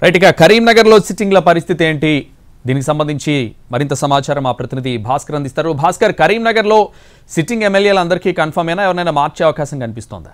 Right ఇక కరీంనగర్లో సిట్టింగ్ల పరిస్థితి ఏంటి దీనికి సంబంధించి మరింత సమాచారం మా ప్రతినిధి భాస్కర్ అందిస్తారు భాస్కర్ కరీంనగర్లో సిట్టింగ్ ఎమ్మెల్యేలందరికీ కన్ఫర్మ్ అయినా ఎవరైనా మార్చే అవకాశం కనిపిస్తోందా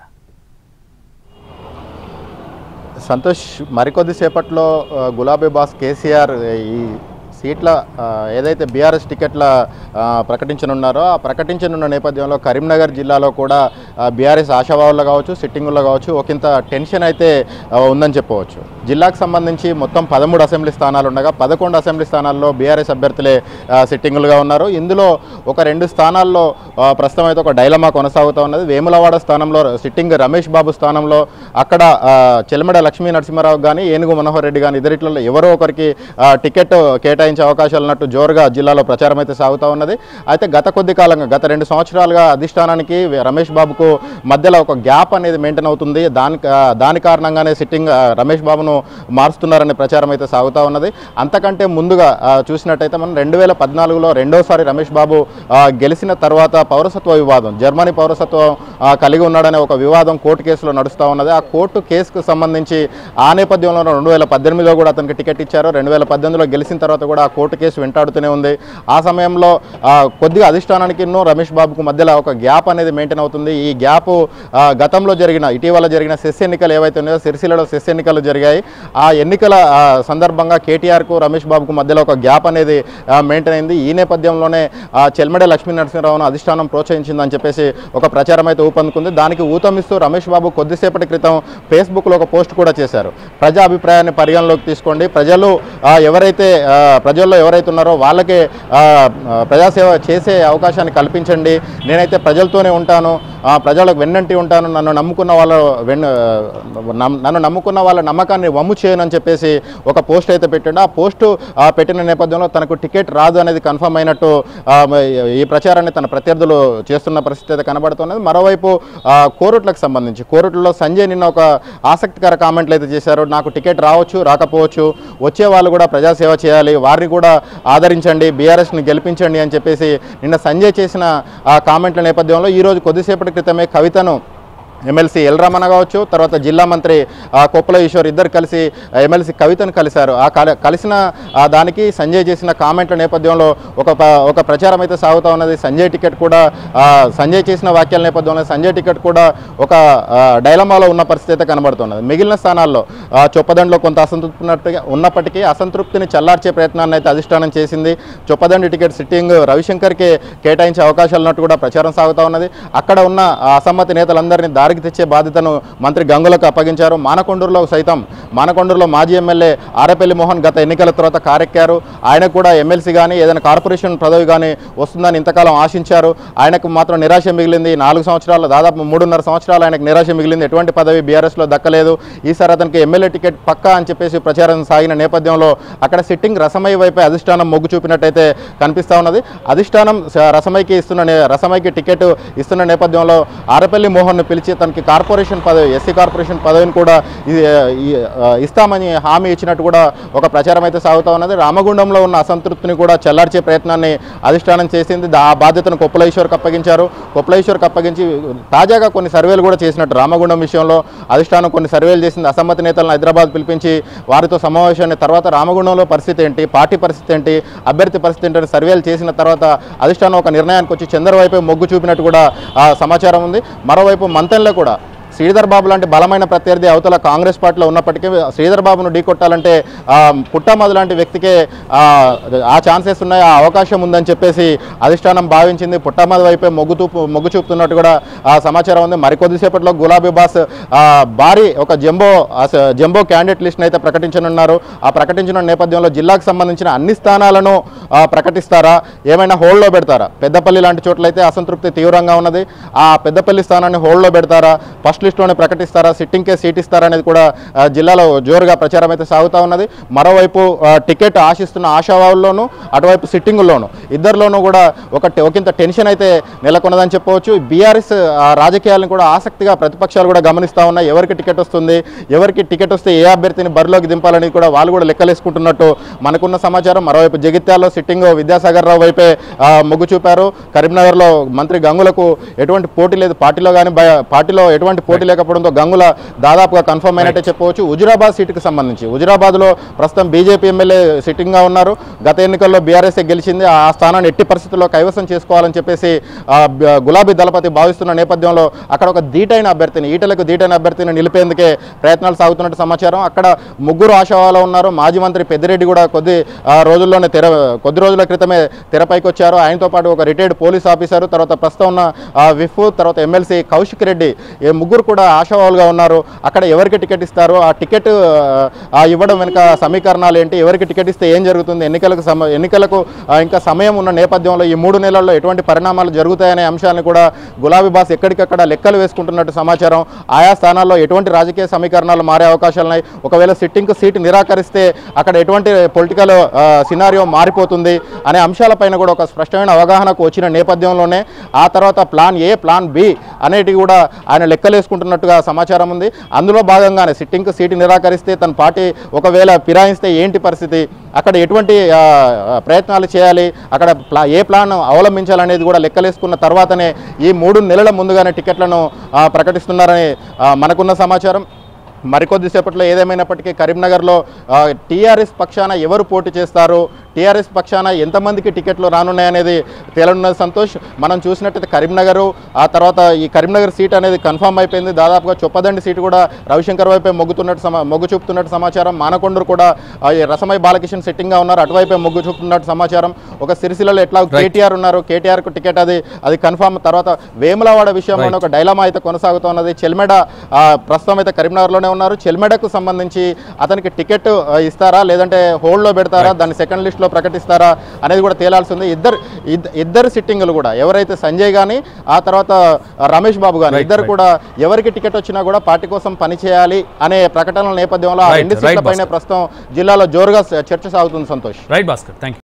సంతోష్ మరికొద్ది సేపట్లో ఆ, గులాబీ బాస్ కేసీఆర్ ఈ సీట్ల ఆ, ఏదైతే బీఆర్ఎస్ టికెట్ల ఆ, ప్రకటించనున్నారో ఆ ప్రకటించనున్న నేపథ్యంలో కరీంనగర్ జిల్లాలో కూడా బీఆర్ఎస్ ఆశావాహుల్లో కావచ్చు సిట్టింగుల్లో కావచ్చు ఒకంత టెన్షన్ అయితే ఆ, ఉందని చెప్పవచ్చు జిల్లాకు సంబంధించి మొత్తం పదమూడు అసెంబ్లీ స్థానాలు ఉండగా పదకొండు అసెంబ్లీ స్థానాల్లో బీఆర్ఎస్ అభ్యర్థులే ఆ, సిట్టింగులుగా ఉన్నారు ఇందులో ఒక రెండు స్థానాల్లో ఆ, ప్రస్తుతం అయితే ఒక డైలమా కొనసాగుతూ ఉన్నది వేములవాడ స్థానంలో సిట్టింగ్ రమేష్ బాబు స్థానంలో అక్కడ ఆ, చెలమడ లక్ష్మీ నరసింహారావు కానీ ఏనుగు మనోహర్ రెడ్డి కానీ ఇద్దరిట్లలో ఎవరో ఒకరికి ఆ, టికెట్ కేటాయించే అవకాశాలు ఉన్నట్టు జోరుగా జిల్లాలో ప్రచారం అయితే సాగుతూ ఉన్నది అయితే గత కొద్ది కాలంగా గత రెండు సంవత్సరాలుగా అధిష్టానానికి రమేష్ బాబుకు మధ్యలో ఒక గ్యాప్ అనేది మెయింటైన్ అవుతుంది దాని దాని కారణంగానే సిట్టింగ్ ఆ, రమేష్ బాబును మారుస్తున్నారనే ప్రచారం అయితే సాగుతూ ఉన్నది అంతకంటే ముందుగా ఆ, చూసినట్టయితే మనం రెండు వేల పద్నాలుగులో రెండోసారి రమేష్ బాబు ఆ, గెలిచిన తర్వాత పౌరసత్వ వివాదం జర్మనీ పౌరసత్వం ఆ, కలిగి ఉన్నాడనే ఒక వివాదం కోర్టు కేసులో నడుస్తూ ఉన్నది ఆ కోర్టు కేసుకు సంబంధించి ఆ నేపథ్యంలో రెండు వేల పద్దెనిమిదిలో కూడా అతనికి టికెట్ ఇచ్చారు రెండు వేల పద్దెనిమిదిలో గెలిచిన తర్వాత కూడా ఆ కోర్టు కేసు వెంటాడుతూనే ఉంది ఆ సమయంలో ఆ, కొద్దిగా అధిష్టానానికి రమేష్ బాబుకు మధ్యలో ఒక గ్యాప్ అనేది మెయింటైన్ అవుతుంది ఈ గ్యాప్ ఆ, గతంలో జరిగిన ఇటీవల జరిగిన సెస్ ఎన్నికలు ఏవైతే ఉన్నాయో సిరిసిల్లలో సెస్ ఎన్నికలు జరిగాయి ఆ ఎన్నికల ఆ, సందర్భంగా కేటీఆర్కు రమేష్ బాబుకు మధ్యలో ఒక గ్యాప్ అనేది మెయింటైన్ అయింది ఈ నేపథ్యంలోనే ఆ, చెల్మడే లక్ష్మీ నరసింహరావును అధిష్టానం ప్రోత్సహించిందని చెప్పేసి ఒక ప్రచారం అయితే ఊపందుకుంది దానికి ఊతమిస్తూ రమేష్ బాబు కొద్దిసేపటి క్రితం ఫేస్బుక్లో ఒక పోస్ట్ కూడా చేశారు ప్రజా అభిప్రాయాన్ని పరిగణలోకి తీసుకోండి ప్రజలు ఆ, ఎవరైతే ఆ, ప్రజల్లో ఎవరైతే ఉన్నారో వాళ్ళకే ఆ, ఆ, ప్రజాసేవ చేసే అవకాశాన్ని కల్పించండి నేనైతే ప్రజలతోనే ఉంటాను ఆ, ప్రజలకు వెన్నంటి ఉంటాను నన్ను నమ్ముకున్న వాళ్ళ వెన్ నమ్- నన్ను నమ్ముకున్న వాళ్ళ నమ్మకాన్ని వమ్ము చేయనని చెప్పేసి ఒక పోస్ట్ అయితే పెట్టాడు ఆ పోస్టు ఆ, పెట్టిన నేపథ్యంలో తనకు టికెట్ రాదు అనేది కన్ఫర్మ్ అయినట్టు ఆ, మ- ఈ ప్రచారాన్ని తన ప్రత్యర్థులు చేస్తున్న పరిస్థితి అయితే కనబడుతున్నది మరోవైపు ఆ, కోరుట్లకు సంబంధించి కోరుట్లలో సంజయ్ నిన్న ఒక ఆసక్తికర కామెంట్లు అయితే చేశారు నాకు టికెట్ రావచ్చు రాకపోవచ్చు వచ్చే వాళ్ళు కూడా ప్రజాసేవ చేయాలి వారిని కూడా ఆదరించండి బీఆర్ఎస్ని గెలిపించండి అని చెప్పేసి నిన్న సంజయ్ చేసిన ఆ కామెంట్ల నేపథ్యంలో ఈరోజు కొద్దిసేపటి క్రితమే కవితను ఎమ్మెల్సీ ఎల్ రమణ కావచ్చు తర్వాత జిల్లా మంత్రి ఆ, కొప్పుల ఈశ్వర్ ఇద్దరు కలిసి ఆ, ఎమ్మెల్సీ కవితను కలిశారు ఆ కల- కలిసిన ఆ, దానికి సంజయ్ చేసిన కామెంట్ల నేపథ్యంలో ఒక ప- ఒక ప్రచారం అయితే సాగుతూ ఉన్నది సంజయ్ టికెట్ కూడా ఆ, సంజయ్ చేసిన వ్యాఖ్యల నేపథ్యంలో సంజయ్ టికెట్ కూడా ఒక ఆ, డైలమాలో ఉన్న పరిస్థితి అయితే కనబడుతున్నది మిగిలిన స్థానాల్లో ఆ, చొప్పదండిలో కొంత అసంతృప్తి ఉన్నట్టుగా ఉన్నప్పటికీ అసంతృప్తిని చల్లార్చే ప్రయత్నాన్ని అయితే అధిష్టానం చేసింది చొప్పదండి టికెట్ సిట్టింగ్ రవిశంకర్కి కేటాయించే అవకాశాలు ఉన్నట్టు కూడా ప్రచారం సాగుతూ ఉన్నది అక్కడ ఉన్న ఆ అసమ్మతి నేతలందరినీ దారికి తెచ్చే బాధ్యతను మంత్రి గంగులకు అప్పగించారు మానకొండూరులో సైతం మానకొండూరులో మాజీ ఎమ్మెల్యే ఆరేపల్లి మోహన్ గత ఎన్నికల తర్వాత కారెక్కారు ఆయన కూడా ఎమ్మెల్సీ కానీ ఏదైనా కార్పొరేషన్ పదవి కానీ వస్తుందని ఇంతకాలం ఆశించారు ఆయనకు మాత్రం నిరాశ మిగిలింది నాలుగు సంవత్సరాలు దాదాపు మూడున్నర సంవత్సరాలు ఆయనకు నిరాశ మిగిలింది ఎటువంటి పదవి బీఆర్ఎస్లో దక్కలేదు ఈసారి అతనికి ఎమ్మెల్యే టికెట్ పక్కా అని చెప్పేసి ప్రచారం సాగిన నేపథ్యంలో అక్కడ సిట్టింగ్ రసమయ్య వైపే అధిష్టానం మొగ్గు చూపినట్టయితే కనిపిస్తా ఉన్నది అధిష్టానం స- రసమైకి ఇస్తున్న నే- రసమైకి టికెట్ ఇస్తున్న నేపథ్యంలో ఆరపల్లి మోహన్ను పిలిచి తనకి కార్పొరేషన్ పదవి ఎస్సీ కార్పొరేషన్ పదవిని కూడా ఈ- ఈ- ఆ, ఇస్తామని హామీ ఇచ్చినట్టు కూడా ఒక ప్రచారం అయితే సాగుతూ ఉన్నది రామగుండంలో ఉన్న అసంతృప్తిని కూడా చల్లార్చే ప్రయత్నాన్ని అధిష్టానం చేసింది దా- ఆ బాధ్యతను కొప్పలేశ్వర్కి అప్పగించారు కొప్పలేశ్వర్కి అప్పగించి తాజాగా కొన్ని సర్వేలు కూడా చేసినట్టు రామగుండం విషయంలో అధిష్టానం కొన్ని సర్వేలు చేసింది అసమ్మతి నేతలను హైదరాబాద్ పిలిపించి వారితో సమావేశాన్ని తర్వాత రామగుండంలో పరిస్థితి ఏంటి పార్టీ పరిస్థితి ఏంటి అభ్యర్థి పరిస్థితి ఏంటి అని సర్వేలు చేసిన తర్వాత అధిష్టానం ఒక నిర్ణయానికి వచ్చి చంద్రవైపు మొగ్గు చూపినట్టు కూడా ఆ, సమాచారం ఉంది మరోవైపు మంతన్లో కూడా శ్రీధర్ బాబు లాంటి బలమైన ప్రత్యర్థి అవతల కాంగ్రెస్ పార్టీలో ఉన్నప్పటికీ శ్రీధర్ బాబును ఢీకొట్టాలంటే ఆ, పుట్టమది లాంటి వ్యక్తికే ఆ, ఆ ఛాన్సెస్ ఉన్నాయి ఆ అవకాశం ఉందని చెప్పేసి అధిష్టానం భావించింది పుట్టమది వైపే మొగ్గు చూపు మొగ్గు చూపుతున్నట్టు కూడా ఆ సమాచారం ఉంది మరికొద్దిసేపట్లో గులాబీ బాస్ ఆ, భారీ ఒక జంబో ఆ స- జంబో క్యాండిడేట్ లిస్ట్ని అయితే ప్రకటించనున్నారు ఆ ప్రకటించిన నేపథ్యంలో జిల్లాకు సంబంధించిన అన్ని స్థానాలను ఆ, ప్రకటిస్తారా ఏమైనా హోల్డ్లో పెడతారా పెద్దపల్లి లాంటి చోట్లయితే అసంతృప్తి తీవ్రంగా ఉన్నది ఆ పెద్దపల్లి స్థానాన్ని హోల్డ్లో పెడతారా ఫస్ట్ లిస్ట్లోనే ప్రకటిస్తారా సిట్టింగ్కే సీట్ ఇస్తారా అనేది కూడా ఆ, జిల్లాలో జోరుగా ప్రచారం అయితే సాగుతూ ఉన్నది మరోవైపు ఆ, టికెట్ ఆశిస్తున్న ఆశావాహుల్లోనూ అటువైపు సిట్టింగుల్లోనూ ఇద్దరిలోనూ కూడా ఒక ఒకంత టెన్షన్ అయితే నెలకొన్నదని చెప్పవచ్చు బీఆర్ఎస్ రాజకీయాలను కూడా ఆసక్తిగా ప్రతిపక్షాలు కూడా గమనిస్తూ ఉన్నాయి ఎవరికి టికెట్ వస్తుంది ఎవరికి టికెట్ వస్తే ఏ అభ్యర్థిని బరిలోకి దింపాలని కూడా వాళ్ళు కూడా లెక్కలేసుకుంటున్నట్టు మనకున్న సమాచారం మరోవైపు జగిత్యాల్లో సిట్టింగ్ విద్యాసాగర్ రావు వైపే ఆ, మొగ్గు చూపారు కరీంనగర్లో మంత్రి గంగులకు ఎటువంటి పోటీ లేదు పార్టీలో కానీ పార్టీలో ఎటువంటి పోటీ పోటీ లేకపోవడంతో గంగుల దాదాపుగా కన్ఫర్మ్ అయినట్టే చెప్పవచ్చు హుజురాబాద్ సీటుకి సంబంధించి హుజురాబాద్లో ప్రస్తుతం బీజేపీ ఎమ్మెల్యే సిట్టింగ్గా ఉన్నారు గత ఎన్నికల్లో బీఆర్ఎస్ గెలిచింది ఆ స్థానాన్ని ఎట్టి పరిస్థితుల్లో కైవసం చేసుకోవాలని చెప్పేసి ఆ, బ- గులాబీ దళపతి భావిస్తున్న నేపథ్యంలో అక్కడ ఒక ధీటైన అభ్యర్థిని ఈటలకు ధీటైన అభ్యర్థిని నిలిపేందుకే ప్రయత్నాలు సాగుతున్నట్టు సమాచారం అక్కడ ముగ్గురు ఆశావాలో ఉన్నారు మాజీ మంత్రి పెద్దిరెడ్డి కూడా కొద్ది ఆ, రోజుల్లోనే తెర కొద్ది రోజుల క్రితమే తెరపైకి వచ్చారు ఆయనతో పాటు ఒక రిటైర్డ్ పోలీస్ ఆఫీసర్ తర్వాత ప్రస్తుతం ఉన్న ఆ, విఫ్ తర్వాత ఎమ్మెల్సీ కౌశిక్ రెడ్డి ఈ ముగ్గురు కూడా ఆశావాలుగా ఉన్నారు అక్కడ ఎవరికి టికెట్ ఇస్తారు ఆ టికెట్ ఆ, ఇవ్వడం వెనుక సమీకరణాలు ఏంటి ఎవరికి టికెట్ ఇస్తే ఏం జరుగుతుంది ఎన్నికలకు సమ ఎన్నికలకు ఆ, ఇంకా సమయం ఉన్న నేపథ్యంలో ఈ మూడు నెలల్లో ఎటువంటి పరిణామాలు జరుగుతాయనే అంశాలను కూడా గులాబీ బాస్ ఎక్కడికక్కడ లెక్కలు వేసుకుంటున్నట్టు సమాచారం ఆయా స్థానాల్లో ఎటువంటి రాజకీయ సమీకరణాలు మారే అవకాశాలు ఉన్నాయి ఒకవేళ సిట్టింగ్కు సీటు నిరాకరిస్తే అక్కడ ఎటువంటి పొలిటికల్ సినారియో మారిపోతుంది అనే అంశాలపైన కూడా ఒక స్పష్టమైన అవగాహనకు వచ్చిన నేపథ్యంలోనే ఆ తర్వాత ప్లాన్ ఏ ప్లాన్ బి అనేటివి కూడా ఆయన లెక్కలేసుకుంటున్నట్టుగా సమాచారం ఉంది అందులో భాగంగానే సిట్టింగ్కు సీటు నిరాకరిస్తే తన పార్టీ ఒకవేళ ఫిరాయిస్తే ఏంటి పరిస్థితి అక్కడ ఎటువంటి ఆ, ఆ, ప్రయత్నాలు చేయాలి అక్కడ ప్లా ఏ ప్లాన్ అవలంబించాలనేది కూడా లెక్కలేసుకున్న తర్వాతనే ఈ మూడు నెలల ముందుగానే టికెట్లను ఆ, ప్రకటిస్తున్నారని ఆ, మనకున్న సమాచారం మరికొద్దిసేపట్లో ఏదేమైనప్పటికీ కరీంనగర్లో టీఆర్ఎస్ పక్షాన ఎవరు పోటీ చేస్తారు టీఆర్ఎస్ పక్షాన ఎంతమందికి టికెట్లు రానున్నాయనేది తేలనున్నది సంతోష్ మనం చూసినట్టయితే కరీంనగర్ ఆ తర్వాత ఈ కరీంనగర్ సీట్ అనేది కన్ఫర్మ్ అయిపోయింది దాదాపుగా చొప్పదండి సీటు కూడా రవిశంకర్ వైపే మొగ్గుతున్నట్టు సమా మొగ్గు చూపుతున్నట్టు సమాచారం మానకొండూరు కూడా ఆ, ఈ రసమై బాలకిషన్ సిట్టింగ్గా ఉన్నారు అటువైపే మొగ్గు చూపుతున్నట్టు సమాచారం ఒక సిరిసిల్లలో ఎట్లా కేటీఆర్ ఉన్నారు కేటీఆర్కు టికెట్ అది అది కన్ఫర్మ్ తర్వాత వేములవాడ విషయంలో ఒక డైలామా అయితే కొనసాగుతున్నది చెల్మెడ ఆ, ప్రస్తుతం అయితే కరీంనగర్లోనే ఉన్నారు చెల్మెడకు సంబంధించి అతనికి టికెట్ ఆ, ఇస్తారా లేదంటే హోల్డ్లో పెడతారా దాన్ని సెకండ్ లిస్ట్లో ప్రకటిస్తారా అనేది కూడా తేలాల్సి ఉంది ఇద్దరు ఇద్ద- ఇద్దరు సిట్టింగులు కూడా ఎవరైతే సంజయ్ కానీ ఆ తర్వాత రమేష్ బాబు కానీ Right, ఇద్దరు right. కూడా ఎవరికి టికెట్ వచ్చినా కూడా పార్టీ కోసం పనిచేయాలి అనే ప్రకటనల నేపథ్యంలో ఆ Right, రెండు right, సీట్ల పైన Bhaskar. ప్రస్తుతం జిల్లాలో జోరుగా చర్చ సాగుతుంది సంతోష్ రైట్ భాస్కర్ థ్యాంక్